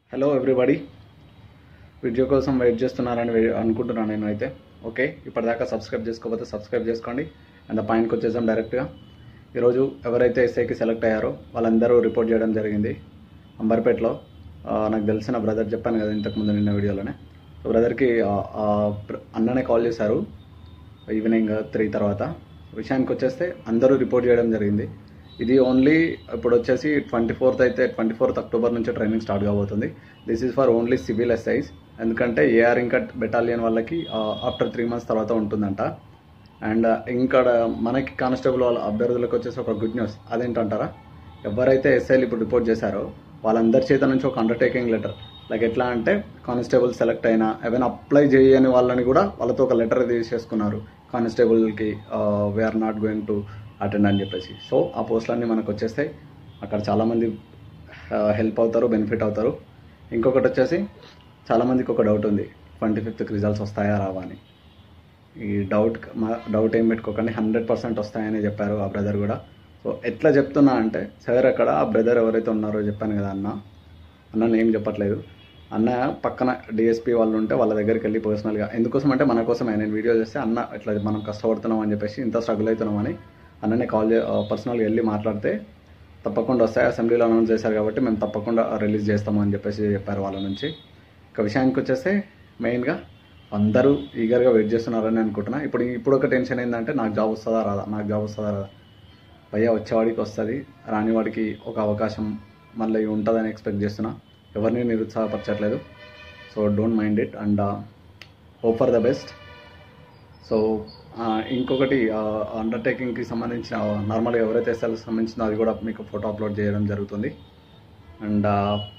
hello everybody video కోసం wait చేస్తున్నారని వే- అనుకుంటున్నాను నేను అయితే ఓకే ఇప్పటిదాకా సబ్స్క్రైబ్ చేసుకోకపోతే సబ్స్క్రైబ్ చేసుకోండి అండ్ పైనకి వచ్చేసాం డైరెక్ట్గా ఈరోజు ఎవరైతే ఎస్ఐకి సెలెక్ట్ అయ్యారో వాళ్ళందరూ రిపోర్ట్ చేయడం జరిగింది అంబర్పేటలో ఆ, నాకు తెలిసిన బ్రదర్ చెప్పాను కదా ఇంతకుముందు నిన్న వీడియోలోనే సో బ్రదర్కి అన్ననే కాల్ చేశారు ఈవినింగ్ త్రీ తర్వాత విషయానికి వచ్చేస్తే అందరూ రిపోర్ట్ చేయడం జరిగింది ఇది ఓన్లీ ఇప్పుడు వచ్చేసి ట్వంటీ ఫోర్త్ అయితే ట్వంటీ ఫోర్త్ అక్టోబర్ నుంచి ట్రైనింగ్ స్టార్ట్ కాబోతుంది this is for only civil SIs ఎందుకంటే ఏఆర్ ఇంకా బెటాలియన్ వాళ్ళకి ఆఫ్టర్ త్రీ మంత్స్ తర్వాత ఉంటుందంట అండ్ ఇంకా మనకి కానిస్టేబుల్ వాళ్ళ అభ్యర్థులకు వచ్చేసి ఒక గుడ్ న్యూస్ అదేంటంటారా ఎవరైతే ఎస్ఐలు ఇప్పుడు రిపోర్ట్ చేశారో వాళ్ళందరి చేత నుంచి ఒక అండర్టేకింగ్ లెటర్ లైక్ ఎట్లా అంటే కానిస్టేబుల్ సెలెక్ట్ అయినా ఏమైనా అప్లై చేయని వాళ్ళని కూడా వాళ్ళతో ఒక లెటర్ తీసేసుకున్నారు కానిస్టేబుల్కి we're not going to attend అని చెప్పేసి సో ఆ పోస్టులన్నీ మనకు వచ్చేస్తాయి అక్కడ చాలామంది హెల్ప్ అవుతారు బెనిఫిట్ అవుతారు ఇంకొకటి వచ్చేసి చాలామందికి ఒక డౌట్ ఉంది ట్వంటీ ఫిఫ్త్కి రిజల్ట్స్ వస్తాయా రావా అని ఈ డౌట్ మా డౌట్ ఏం పెట్టుకోకండి హండ్రెడ్ పర్సెంట్ వస్తాయని చెప్పారు ఆ బ్రదర్ కూడా సో ఎట్లా చెప్తున్నా అంటే సార్ అక్కడ ఆ బ్రదర్ ఎవరైతే ఉన్నారో చెప్పాను కదా అన్న అన్న నేను చెప్పట్లేదు అన్న పక్కన డిఎస్పీ వాళ్ళు ఉంటే వాళ్ళ దగ్గరికి వెళ్ళి పర్సనల్గా ఎందుకోసం అంటే మన కోసమే నేను వీడియో చేస్తే అన్న ఇట్లా మనం కష్టపడుతున్నాం అని చెప్పేసి ఇంత స్ట్రగుల్ అవుతున్నామని అన్ననే కాల్ చే పర్సనల్గా వెళ్ళి మాట్లాడితే తప్పకుండా వస్తాయి అసెంబ్లీలో అనౌన్స్ చేశారు కాబట్టి మేము తప్పకుండా రిలీజ్ చేస్తాము అని చెప్పేసి చెప్పారు వాళ్ళ నుంచి ఇక విషయానికి వచ్చేస్తే మెయిన్గా అందరూ ఈగర్గా వెయిట్ చేస్తున్నారని అనుకుంటున్నా ఇప్పుడు ఇప్పుడు ఒక టెన్షన్ ఏంటంటే నాకు జాబ్ వస్తుందా రాదా నాకు జాబ్ వస్తుందా రాదా భయ్య వచ్చేవాడికి వస్తుంది రానివాడికి ఒక అవకాశం మళ్ళీ ఉంటుందని ఎక్స్పెక్ట్ చేస్తున్నా ఎవరిని నిరుత్సాహపరచట్లేదు so don't mind it and hope for the best so ఇంకొకటి అండర్టేకింగ్కి సంబంధించిన నార్మల్గా ఎవరైతే ఎస్ఎల్కి సంబంధించిందో అది కూడా మీకు ఫోటో అప్లోడ్ చేయడం జరుగుతుంది అండ్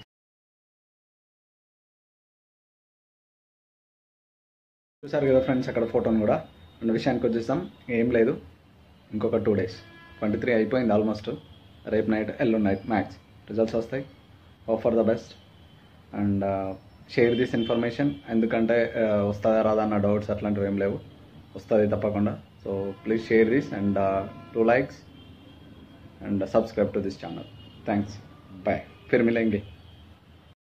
చూసారు కదా ఫ్రెండ్స్ అక్కడ ఫోటోని కూడా అండ్ విషయానికి వచ్చేసాం ఏం లేదు ఇంకొక టూ డేస్ ట్వంటీ త్రీ అయిపోయింది ఆల్మోస్ట్ రేపు నైట్ ఎల్లు నైట్ మ్యాక్స్ రిజల్ట్స్ వస్తాయి hope for the best and share this information ఎందుకంటే uh, వస్తుందా రాదా అన్న డౌట్స్ అట్లాంటివి ఏం లేవు వస్తుంది తప్పకుండా so please share this and two likes and subscribe to this channel thanks bye ఫిర్ మిలేంగే